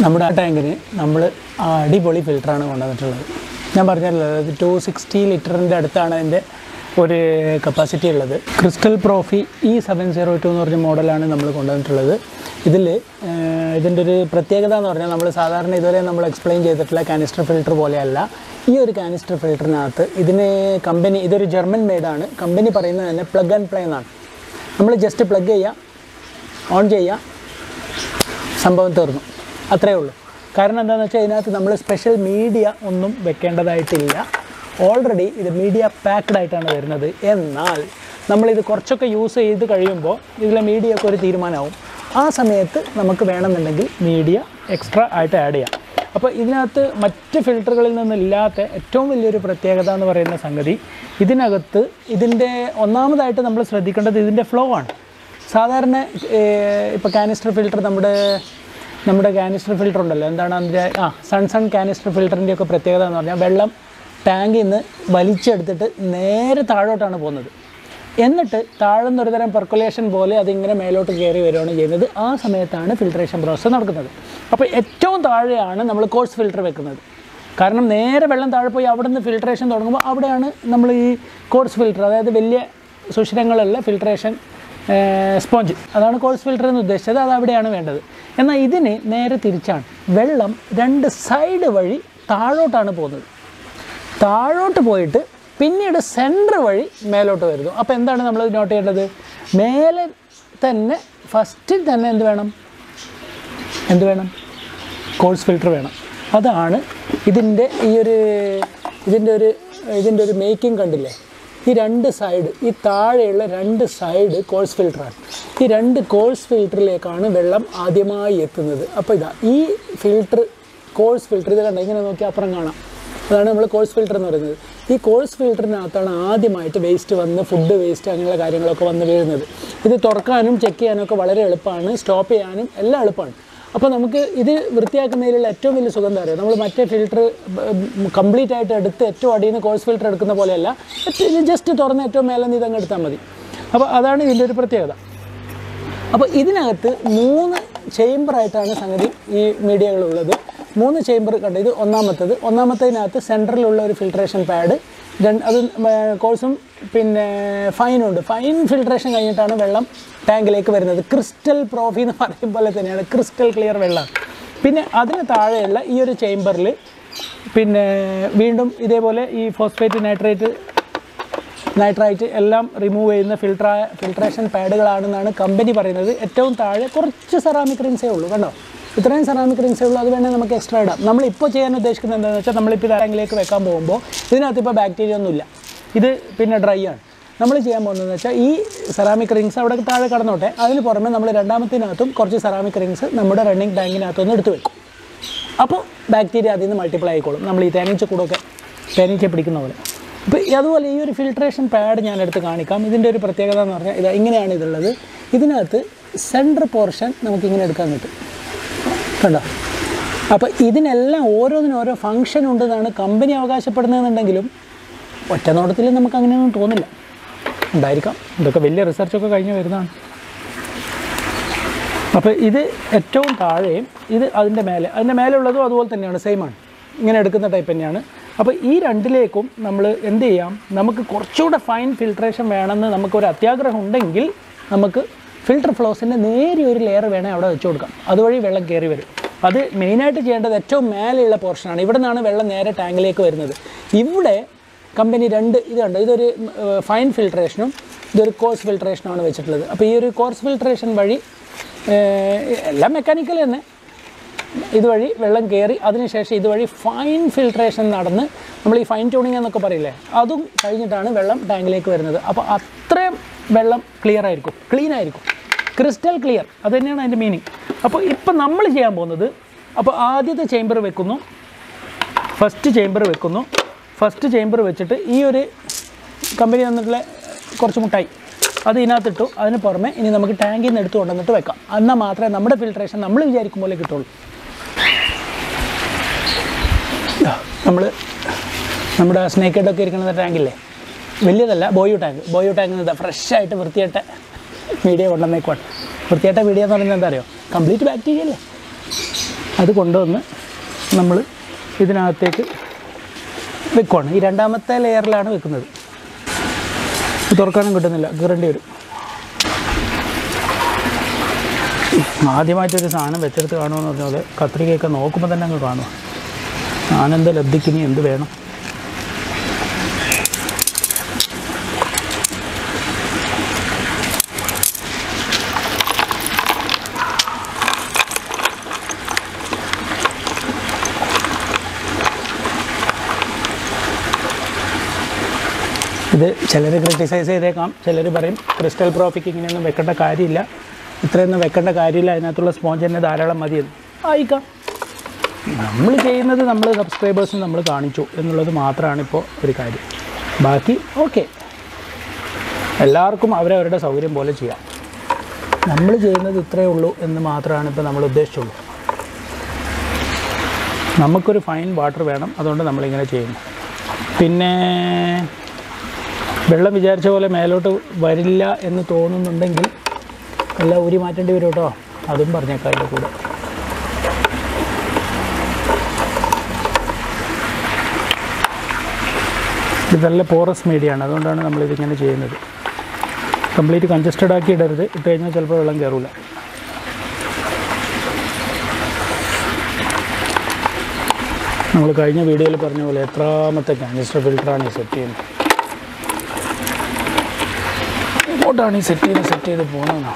നമ്മുടെ ആ ടാങ്കിന് നമ്മൾ അടിപൊളി ഫിൽറ്ററാണ് കൊണ്ടുവന്നിട്ടുള്ളത് ഞാൻ പറഞ്ഞല്ലോ അത് ടു സിക്സ്റ്റി ലിറ്ററിൻ്റെ അടുത്താണ് അതിൻ്റെ ഒരു കപ്പാസിറ്റി ഉള്ളത് ക്രിസ്റ്റൽ പ്രോഫി ഇ സെവൻ സീറോ ടു എന്ന് പറഞ്ഞ മോഡലാണ് നമ്മൾ കൊണ്ടുവന്നിട്ടുള്ളത് ഇതിൽ ഇതിൻ്റെ ഒരു പ്രത്യേകത എന്ന് പറഞ്ഞാൽ നമ്മൾ സാധാരണ ഇതുവരെ നമ്മൾ എക്സ്പ്ലെയിൻ ചെയ്തിട്ടുള്ള കാനിസ്റ്റർ ഫിൽറ്റർ പോലെയല്ല ഈ ഒരു കാനിസ്റ്റർ ഫിൽറ്ററിനകത്ത് ഇതിന് കമ്പനി ഇതൊരു ജർമ്മൻ മെയ്ഡാണ് കമ്പനി പറയുന്നത് തന്നെ പ്ലഗ് ആൻഡ് പ്ലേ എന്നാണ് നമ്മൾ ജസ്റ്റ് പ്ലഗ് ചെയ്യുക ഓൺ ചെയ്യുക സംഭവം തീർന്നു അത്രേ ഉള്ളൂ കാരണം എന്താണെന്ന് വെച്ചാൽ ഇതിനകത്ത് നമ്മൾ സ്പെഷ്യൽ മീഡിയ ഒന്നും വെക്കേണ്ടതായിട്ടില്ല ഓൾറെഡി ഇത് മീഡിയ പാക്ഡ് ആയിട്ടാണ് വരുന്നത് എന്നാൽ നമ്മളിത് കുറച്ചൊക്കെ യൂസ് ചെയ്ത് കഴിയുമ്പോൾ ഇതിലെ മീഡിയ ഒക്കെ ഒരു തീരുമാനമാവും ആ സമയത്ത് നമുക്ക് വേണമെന്നുണ്ടെങ്കിൽ മീഡിയ എക്സ്ട്രാ ആയിട്ട് ആഡ് ചെയ്യാം അപ്പോൾ ഇതിനകത്ത് മറ്റ് ഫിൽറ്ററുകളിൽ നിന്നില്ലാത്ത ഏറ്റവും വലിയൊരു പ്രത്യേകത എന്ന് പറയുന്ന സംഗതി ഇതിനകത്ത് ഇതിൻ്റെ ഒന്നാമതായിട്ട് നമ്മൾ ശ്രദ്ധിക്കേണ്ടത് ഇതിൻ്റെ ഫ്ലോ ആണ് സാധാരണ ഇപ്പോൾ കാനിസ്റ്റർ ഫിൽറ്റർ നമ്മുടെ നമ്മുടെ കാനിസ്റ്റർ ഫിൽറ്റർ ഉണ്ടല്ലോ എന്താണ് അതിൻ്റെ ആ സൺ സൺ കാനിസ്റ്റർ ഫിൽറ്ററിൻ്റെ ഒക്കെ പ്രത്യേകത എന്ന് പറഞ്ഞാൽ വെള്ളം ടാങ്കിൽ നിന്ന് വലിച്ചെടുത്തിട്ട് നേരെ താഴോട്ടാണ് പോകുന്നത് എന്നിട്ട് താഴ്ന്ന ഒരു തരം പെർക്കുലേഷൻ പോലെ അതിങ്ങനെ മേലോട്ട് കയറി വരികയാണ് ചെയ്യുന്നത് ആ സമയത്താണ് ഫിൽട്രേഷൻ പ്രോസസ്സ് നടക്കുന്നത് അപ്പോൾ ഏറ്റവും താഴെയാണ് നമ്മൾ കോഴ്സ് ഫിൽറ്റർ വെക്കുന്നത് കാരണം നേരെ വെള്ളം താഴെ പോയി അവിടെ നിന്ന് ഫിൽട്രേഷൻ തുടങ്ങുമ്പോൾ അവിടെയാണ് നമ്മൾ ഈ കോഴ്സ് ഫിൽറ്റർ അതായത് വലിയ സുഷിരങ്ങളുള്ള ഫിൽട്രേഷൻ സ്പോഞ്ച് അതാണ് കോഴ്സ് ഫിൽറ്റർ എന്ന് ഉദ്ദേശിച്ചത് അത് അവിടെയാണ് വേണ്ടത് എന്നാൽ ഇതിന് നേരെ തിരിച്ചാണ് വെള്ളം രണ്ട് സൈഡ് വഴി താഴോട്ടാണ് പോകുന്നത് താഴോട്ട് പോയിട്ട് പിന്നീട് സെൻറ്റർ വഴി മേലോട്ട് വരുന്നു അപ്പോൾ എന്താണ് നമ്മൾ നോട്ട് ചെയ്യേണ്ടത് മേലെ തന്നെ ഫസ്റ്റിൽ തന്നെ എന്ത് വേണം എന്ത് വേണം കോഴ്സ് ഫിൽറ്റർ വേണം അതാണ് ഇതിൻ്റെ ഈ ഒരു ഇതിൻ്റെ ഒരു ഇതിൻ്റെ ഒരു മേക്കിംഗ് കണ്ടില്ലേ ഈ രണ്ട് സൈഡ് ഈ താഴെയുള്ള രണ്ട് സൈഡ് കോഴ്സ് ഫിൽറ്ററാണ് ഈ രണ്ട് കോഴ്സ് ഫിൽറ്ററിലേക്കാണ് വെള്ളം ആദ്യമായി എത്തുന്നത് അപ്പോൾ ഇതാ ഈ ഫിൽറ്റർ കോഴ്സ് ഫിൽറ്റർ ഇത് കണ്ട ഇങ്ങനെ നോക്കി അപ്പുറം കാണാം അതാണ് നമ്മൾ കോഴ്സ് ഫിൽറ്റർ എന്ന് പറയുന്നത് ഈ കോഴ്സ് ഫിൽറ്ററിനകത്താണ് ആദ്യമായിട്ട് വേസ്റ്റ് വന്ന് ഫുഡ് വേസ്റ്റ് അങ്ങനെയുള്ള കാര്യങ്ങളൊക്കെ വന്ന് വീഴുന്നത് ഇത് തുറക്കാനും ചെക്ക് ചെയ്യാനും ഒക്കെ വളരെ എളുപ്പമാണ് സ്റ്റോപ്പ് ചെയ്യാനും എല്ലാം എളുപ്പമാണ് അപ്പോൾ നമുക്ക് ഇത് വൃത്തിയാക്കുന്നതിലുള്ള ഏറ്റവും വലിയ സുഖം എന്താ പറയുക നമ്മൾ മറ്റേ ഫിൽറ്റർ കംപ്ലീറ്റ് ആയിട്ട് എടുത്ത് ഏറ്റവും അടിയിൽ നിന്ന് കോഴ്സ് ഫിൽറ്റർ എടുക്കുന്ന പോലെയല്ല ഇത് ജസ്റ്റ് തുറന്ന് ഏറ്റവും മേലെ നിന്ന് ഇതങ്ങ് എടുത്താൽ മതി അപ്പോൾ അതാണ് ഇതിൻ്റെ ഒരു പ്രത്യേകത അപ്പോൾ ഇതിനകത്ത് മൂന്ന് ചേംബറായിട്ടാണ് സംഗതി ഈ മീഡിയകളുള്ളത് മൂന്ന് ചേംബർ കണ്ട് ഇത് ഒന്നാമത്തത് ഒന്നാമത്തതിനകത്ത് സെൻറ്ററിലുള്ള ഒരു ഫിൽട്രേഷൻ പാഡ് രണ്ട് അത് കോഴ്സും പിന്നെ ഫൈനുണ്ട് ഫൈൻ ഫിൽട്രേഷൻ കഴിഞ്ഞിട്ടാണ് വെള്ളം ടാങ്കിലേക്ക് വരുന്നത് ക്രിസ്റ്റൽ പ്രോഫി എന്ന് പറയും പോലെ തന്നെയാണ് ക്രിസ്റ്റൽ ക്ലിയർ വെള്ളം പിന്നെ അതിന് താഴെയുള്ള ഈ ഒരു ചേംബറിൽ പിന്നെ വീണ്ടും ഇതേപോലെ ഈ ഫോസ്ഫേറ്റ് നൈട്രേറ്റ് നൈട്രൈറ്റ് എല്ലാം റിമൂവ് ചെയ്യുന്ന ഫിൽട്ര ഫിൽട്രേഷൻ പാഡുകളാണെന്നാണ് കമ്പനി പറയുന്നത് ഏറ്റവും താഴെ കുറച്ച് സെറാമിക് റിങ്സേ ഉള്ളൂ കണ്ടോ ഇത്രയും സെറാമിക് റിങ്സേ ഉള്ളൂ അത് വേണമെങ്കിൽ നമുക്ക് എക്സ്ട്രാ ഇടാം നമ്മളിപ്പോൾ ചെയ്യാൻ ഉദ്ദേശിക്കുന്നത് എന്താണെന്ന് വെച്ചാൽ നമ്മളിപ്പോൾ ടാങ്കിലേക്ക് വെക്കാൻ പോകുമ്പോൾ ഇതിനകത്ത് ഇപ്പോൾ ബാക്ടീരിയ ഒന്നുമില്ല ഇത് പിന്നെ ഡ്രൈ ആണ് നമ്മൾ ചെയ്യാൻ പോകുന്നതെന്ന് വെച്ചാൽ ഈ സെറാമിക് റിങ്സ് അവിടെ താഴെ കടന്നോട്ടെ അതിന് പുറമെ നമ്മൾ രണ്ടാമത്തിനകത്തും കുറച്ച് സെറാമിക് റിങ്സ് നമ്മുടെ റണ്ണിങ് ടാങ്കിനകത്തൊന്ന് എടുത്ത് വെക്കും അപ്പോൾ ബാക്ടീരിയ അതിൽ നിന്ന് മൾട്ടിപ്ലൈ ആയിക്കോളും നമ്മൾ ഈ തേനീച്ച കൂടൊക്കെ തേനീച്ച പിടിക്കുന്ന പോലെ അപ്പോൾ അതുപോലെ ഈ ഒരു ഫിൽട്രേഷൻ പാഡ് ഞാൻ എടുത്ത് കാണിക്കാം ഇതിൻ്റെ ഒരു പ്രത്യേകത എന്ന് പറഞ്ഞാൽ ഇത് ഇങ്ങനെയാണ് ഇതുള്ളത് ഇതിനകത്ത് സെൻറ്റർ പോർഷൻ നമുക്കിങ്ങനെ എടുക്കാൻ കിട്ടും കണ്ടോ അപ്പോൾ ഇതിനെല്ലാം ഓരോന്നിനും ഓരോ ഫങ്ഷൻ ഉണ്ടെന്നാണ് കമ്പനി അവകാശപ്പെടുന്നതെന്നുണ്ടെങ്കിലും ഒറ്റ നോട്ടത്തിൽ നമുക്ക് അങ്ങനെയൊന്നും തോന്നില്ല ഉണ്ടായിരിക്കാം ഇതൊക്കെ വലിയ റിസർച്ചൊക്കെ കഴിഞ്ഞ് വരുന്നതാണ് അപ്പോൾ ഇത് ഏറ്റവും താഴെയും ഇത് അതിൻ്റെ മേലെ അതിൻ്റെ മേലെ ഉള്ളതും അതുപോലെ തന്നെയാണ് സെയിമാണ് ഇങ്ങനെ എടുക്കുന്ന ടൈപ്പ് തന്നെയാണ് അപ്പോൾ ഈ രണ്ടിലേക്കും നമ്മൾ എന്ത് ചെയ്യാം നമുക്ക് കുറച്ചുകൂടെ ഫൈൻ ഫിൽട്രേഷൻ വേണമെന്ന് നമുക്കൊരു അത്യാഗ്രഹം ഉണ്ടെങ്കിൽ നമുക്ക് ഫിൽട്ടർ ഫ്ലോസിൻ്റെ നേരിയ ഒരു ലെയർ വേണേൽ അവിടെ വെച്ച് കൊടുക്കാം അതുവഴി വെള്ളം കയറി വരും അത് മെയിനായിട്ട് ചെയ്യേണ്ടത് ഏറ്റവും മേലെയുള്ള പോർഷനാണ് ഇവിടെ നിന്നാണ് വെള്ളം നേരെ ടാങ്കിലേക്ക് വരുന്നത് ഇവിടെ കമ്പനി രണ്ട് ഇത് കണ്ടോ ഇതൊരു ഫൈൻ ഫിൽട്രേഷനും ഇതൊരു കോഴ്സ് ഫിൽട്രേഷനുമാണ് വെച്ചിട്ടുള്ളത് അപ്പോൾ ഈ ഒരു കോഴ്സ് ഫിൽട്രേഷൻ വഴി ഏഹ്, എല്ലാം മെക്കാനിക്കൽ തന്നെ ഇതുവഴി വെള്ളം കയറി അതിനുശേഷം ഇതുവഴി ഫൈൻ ഫിൽട്രേഷൻ നടന്ന് നമ്മൾ ഈ ഫൈൻ ട്യൂണിങ് എന്നൊക്കെ പറയില്ലേ അതും കഴിഞ്ഞിട്ടാണ് വെള്ളം ടാങ്കിലേക്ക് വരുന്നത് അപ്പോൾ അത്രയും വെള്ളം ക്ലിയർ ആയിരിക്കും ക്ലീൻ ആയിരിക്കും ക്രിസ്റ്റൽ ക്ലിയർ അത് തന്നെയാണ് അതിൻ്റെ മീനിങ് അപ്പോൾ ഇപ്പം നമ്മൾ ചെയ്യാൻ പോകുന്നത് അപ്പോൾ ആദ്യത്തെ ചേംബർ വെക്കുന്നു ഫസ്റ്റ് ചേംബർ വെക്കുന്നു ഫസ്റ്റ് ചേംബർ വെച്ചിട്ട് ഈ ഒരു കമ്പനി തന്നിട്ടുള്ള കുറച്ച് മുട്ടായി അത് ഇതിനകത്തിട്ടു അതിന് പുറമെ ഇനി നമുക്ക് ടാങ്കിൽ നിന്ന് എടുത്ത് കൊണ്ടുവന്നിട്ട് വെക്കാം എന്നാൽ മാത്രമേ നമ്മുടെ ഫിൽട്രേഷൻ നമ്മൾ വിചാരിക്കും പോലെ കിട്ടുള്ളൂ നമ്മൾ നമ്മുടെ സ്നേക്ക് ഹെഡൊക്കെ ഇരിക്കുന്ന ടാങ്കില്ലേ വലിയതല്ല ബോയു ടാങ്ക് ബോയു ടാങ്ക് ഇതാ ഫ്രഷായിട്ട് വൃത്തിയായിട്ട മീഡിയ കൊണ്ടുവന്നേക്കുവാണ് വൃത്തിയായിട്ട മീഡിയ എന്ന് പറയുന്നത് എന്താ അറിയോ കംപ്ലീറ്റ് ബാക്ടീരിയ അല്ലേ അത് കൊണ്ടുവന്ന് നമ്മൾ ഇതിനകത്തേക്ക് വെക്കുവാണ് ഈ രണ്ടാമത്തെ ലെയറിലാണ് വെക്കുന്നത് ഇത് തുറക്കാനും കിട്ടുന്നില്ല കീറേണ്ടി വരും ആദ്യമായിട്ടൊരു സാധനം വെച്ചെടുത്ത് കാണുമെന്ന് പറഞ്ഞ പോലെ കത്രികയൊക്കെ നോക്കുമ്പോൾ തന്നെ അങ്ങ് കാണുക ആനന്ദ ലബ്ധിക്കിനി എന്ത് വേണം ഇത് ചിലർ ക്രിട്ടിസൈസ് ചെയ്തേക്കാം ചിലർ പറയും ക്രിസ്റ്റൽ പ്രോഫിക്ക് ഇങ്ങനെയൊന്നും വെക്കേണ്ട കാര്യമില്ല ഇത്രയൊന്നും വെക്കേണ്ട കാര്യമില്ല അതിനകത്തുള്ള സ്പോഞ്ച് തന്നെ ധാരാളം മതിയെന്ന് ആയിക്കാം നമ്മൾ ചെയ്യുന്നത് നമ്മൾ സബ്സ്ക്രൈബേഴ്സിന് നമ്മൾ കാണിച്ചു എന്നുള്ളത് മാത്രമാണ് ഇപ്പോൾ ഒരു കാര്യം ബാക്കി ഓക്കെ എല്ലാവർക്കും അവരവരുടെ സൗകര്യം പോലെ ചെയ്യാം നമ്മൾ ചെയ്യുന്നത് ഇത്രയേ ഉള്ളൂ എന്ന് മാത്രമാണ് ഇപ്പോൾ നമ്മൾ ഉദ്ദേശിച്ചുള്ളൂ നമുക്കൊരു ഫൈൻ വാട്ടർ വേണം അതുകൊണ്ട് നമ്മളിങ്ങനെ ചെയ്യുന്നു പിന്നെ വെള്ളം വിചാരിച്ച പോലെ മേലോട്ട് വരില്ല എന്ന് തോന്നുന്നുണ്ടെങ്കിൽ എല്ലാം ഊരി മാറ്റേണ്ടി വരും കേട്ടോ അതും പറഞ്ഞേക്കാം അതിൻ്റെ കൂടെ ഇത് നല്ല പോറസ് മീഡിയമാണ് അതുകൊണ്ടാണ് നമ്മളിതിങ്ങനെ ചെയ്യുന്നത് കംപ്ലീറ്റ് കൺജസ്റ്റഡ് ആക്കി ഇടരുത് ഇട്ട് കഴിഞ്ഞാൽ ചിലപ്പോൾ വെള്ളം കയറില്ല നമ്മൾ കഴിഞ്ഞ വീഡിയോയിൽ പറഞ്ഞ പോലെ എത്രാമത്തെ കാനിസ്റ്റർ ഫിൽറ്ററാണ് ഈ സെറ്റ് ചെയ്യുന്നത് എങ്ങോട്ടാണ് ഈ സെറ്റ് ചെയ്ത് സെറ്റ് ചെയ്ത് പോകുന്നതെന്നാ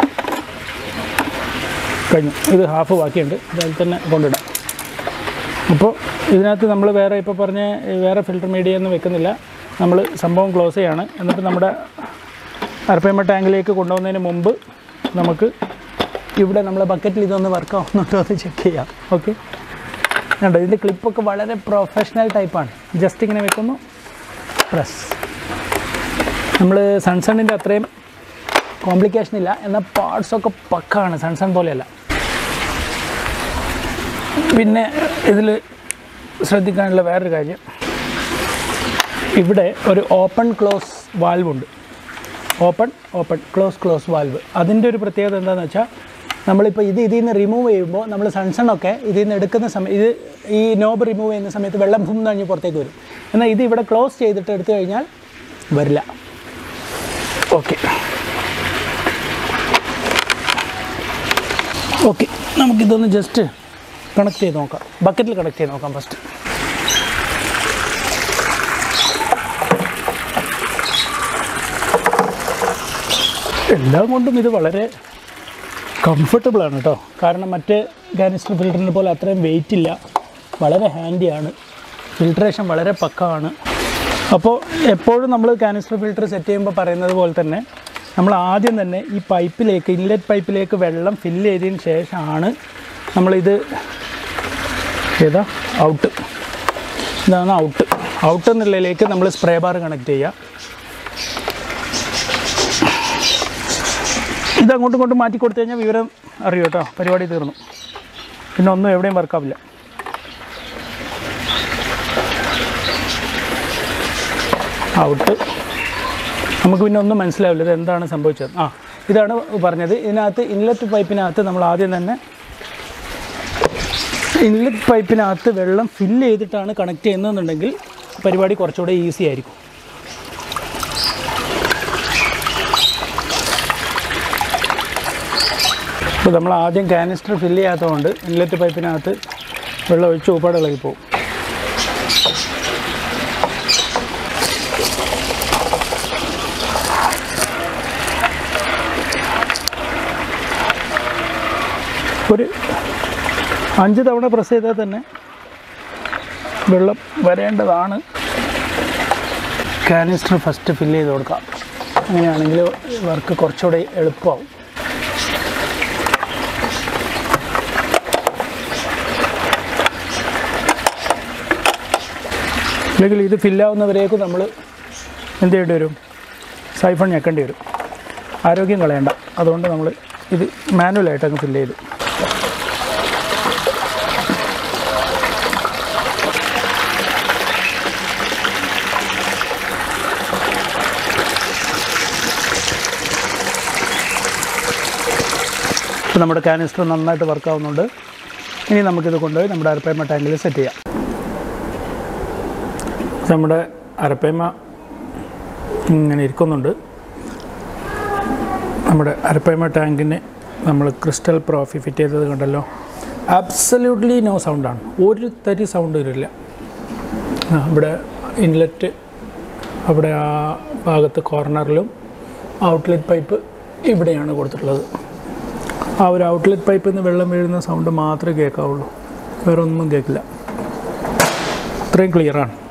കഴിഞ്ഞു ഇത് ഹാഫ് ബാക്കിയുണ്ട് ഇതിൽ തന്നെ കൊണ്ടിടാം അപ്പോൾ ഇതിനകത്ത് നമ്മൾ വേറെ ഇപ്പോൾ പറഞ്ഞ ഈ വേറെ ഫിൽറ്റർ മീഡിയ ഒന്നും വെക്കുന്നില്ല നമ്മൾ സംഭവം ക്ലോസ് ചെയ്യാണ് എന്നിട്ട് നമ്മുടെ അരപ്പയമ്മ ടാങ്കിലേക്ക് കൊണ്ടുപോകുന്നതിന് മുമ്പ് നമുക്ക് ഇവിടെ നമ്മളെ ബക്കറ്റിൽ ഇതൊന്ന് വർക്ക് ആവുന്നുണ്ടോ എന്ന് ചെക്ക് ചെയ്യാം ഓക്കെ കണ്ടോ ഇതിൻ്റെ ക്ലിപ്പൊക്കെ വളരെ പ്രൊഫഷണൽ ടൈപ്പാണ് ജസ്റ്റ് ഇങ്ങനെ വെക്കുന്നു പ്രസ് നമ്മൾ സൺസണിൻ്റെ അത്രയും കോംപ്ലിക്കേഷൻ ഇല്ല എന്നാൽ പാർട്സൊക്കെ പക്കാണ് സൺസൺ പോലെയല്ല പിന്നെ ഇതിൽ ശ്രദ്ധിക്കാനുള്ള വേറൊരു കാര്യം ഇവിടെ ഒരു ഓപ്പൺ ക്ലോസ് വാൽവുണ്ട് open open close close valve അതിൻ്റെ ഒരു പ്രത്യേകത എന്താണെന്ന് വെച്ചാൽ നമ്മളിപ്പോൾ ഇത് ഇതിൽ നിന്ന് റിമൂവ് ചെയ്യുമ്പോൾ നമ്മൾ സൺസണൊക്കെ ഇതിൽ നിന്ന് എടുക്കുന്ന സമയം ഇത് ഈ നോബ് റിമൂവ് ചെയ്യുന്ന സമയത്ത് വെള്ളം ഭൂമി കഴിഞ്ഞ് പുറത്തേക്ക് വരും എന്നാൽ ഇത് ഇവിടെ ക്ലോസ് ചെയ്തിട്ട് എടുത്തു കഴിഞ്ഞാൽ വരില്ല ഓക്കെ ഓക്കെ നമുക്കിതൊന്ന് ജസ്റ്റ് കണക്ട് ചെയ്ത് നോക്കാം ബക്കറ്റിൽ കണക്ട് ചെയ്ത് നോക്കാം ഫസ്റ്റ് എല്ലാം കൊണ്ടും ഇത് വളരെ കംഫർട്ടബിൾ ആണ് കേട്ടോ കാരണം മറ്റ് കാനിസ്റ്റർ ഫിൽറ്ററിനെ പോലെ അത്രയും വെയിറ്റ് ഇല്ല വളരെ ഹാൻഡിയാണ് ഫിൽട്രേഷൻ വളരെ പക്കമാണ് അപ്പോൾ എപ്പോഴും നമ്മൾ കാനിസ്റ്റർ ഫിൽറ്റർ സെറ്റ് ചെയ്യുമ്പോൾ പറയുന്നത് പോലെ തന്നെ നമ്മൾ ആദ്യം തന്നെ ഈ പൈപ്പിലേക്ക് ഇൻലെറ്റ് പൈപ്പിലേക്ക് വെള്ളം ഫില്ല് ചെയ്തതിന് ശേഷമാണ് നമ്മളിത് ഏതാ ഔട്ട് ഇതാണ് ഔട്ട് ഔട്ട് എന്നുള്ളതിലേക്ക് നമ്മൾ സ്പ്രേ ബാർ കണക്ട് ചെയ്യുക ഇത് അങ്ങോട്ടും ഇങ്ങോട്ടും മാറ്റി കൊടുത്തു കഴിഞ്ഞാൽ വിവരം അറിയും കേട്ടോ പരിപാടി തീർന്നു പിന്നെ ഒന്നും എവിടെയും വർക്കാവില്ല ഔട്ട് നമുക്ക് പിന്നെ ഒന്നും മനസ്സിലാവില്ല ഇത് എന്താണ് സംഭവിച്ചത് ആ ഇതാണ് പറഞ്ഞത് ഇതിനകത്ത് ഇൻലെറ്റ് പൈപ്പിനകത്ത് നമ്മൾ ആദ്യം തന്നെ ഇൻലെറ്റ് പൈപ്പിനകത്ത് വെള്ളം ഫില്ല് ചെയ്തിട്ടാണ് കണക്ട് ചെയ്യുന്നതെന്നുണ്ടെങ്കിൽ പരിപാടി കുറച്ചുകൂടെ ഈസി ആയിരിക്കും ഇപ്പോൾ നമ്മൾ ആദ്യം കാനിസ്റ്റർ ഫില്ല് ചെയ്യാത്തതുകൊണ്ട് ഇൻലെറ്റ് പൈപ്പിനകത്ത് വെള്ളം ഒഴിച്ച് ഉപ്പാട് ഇളകി പോകും ഒരു അഞ്ച് തവണ പ്രസ് ചെയ്താൽ തന്നെ വെള്ളം വരേണ്ടതാണ് കാനിസ്റ്റർ ഫസ്റ്റ് ഫില്ല് ചെയ്ത് കൊടുക്കാം അങ്ങനെയാണെങ്കിൽ വർക്ക് കുറച്ചുകൂടെ എളുപ്പമാവും അല്ലെങ്കിൽ ഇത് ഫില്ലാവുന്നവരേക്കും നമ്മൾ എന്ത് ചെയ്യേണ്ടി വരും സൈഫൺ ഞെക്കേണ്ടി വരും ആരോഗ്യം കളയണ്ട അതുകൊണ്ട് നമ്മൾ ഇത് മാനുവലായിട്ട് അങ്ങ് ഫില്ല് ചെയ്തു ഇപ്പോൾ നമ്മുടെ കാനിസ്റ്റർ നന്നായിട്ട് വർക്ക് ആവുന്നുണ്ട് ഇനി നമുക്കിത് കൊണ്ടുപോയി നമ്മുടെ അരപ്പേമ ടാങ്കിൽ സെറ്റ് ചെയ്യാം നമ്മുടെ അരപ്പേമ ഇങ്ങനെ ഇരിക്കുന്നുണ്ട് നമ്മുടെ അരപ്പേമ ടാങ്കിന് നമ്മൾ ക്രിസ്റ്റൽ പ്രോഫി ഫിറ്റ് ചെയ്തത് കണ്ടല്ലോ അബ്സല്യൂട്ട്ലി നോ സൗണ്ടാണ് ഒരു തരി സൗണ്ട് വരില്ല ആ, ഇവിടെ ഇൻലെറ്റ് അവിടെ ആ ഭാഗത്ത് കോർണറിലും ഔട്ട്ലെറ്റ് പൈപ്പ് ഇവിടെയാണ് കൊടുത്തിട്ടുള്ളത് ആ ഒരു ഔട്ട്ലെറ്റ് പൈപ്പിൽ നിന്ന് വെള്ളം വീഴുന്ന സൗണ്ട് മാത്രമേ കേൾക്കാവുള്ളൂ വേറെ ഒന്നും കേൾക്കില്ല അത്രയും ക്ലിയറാണ്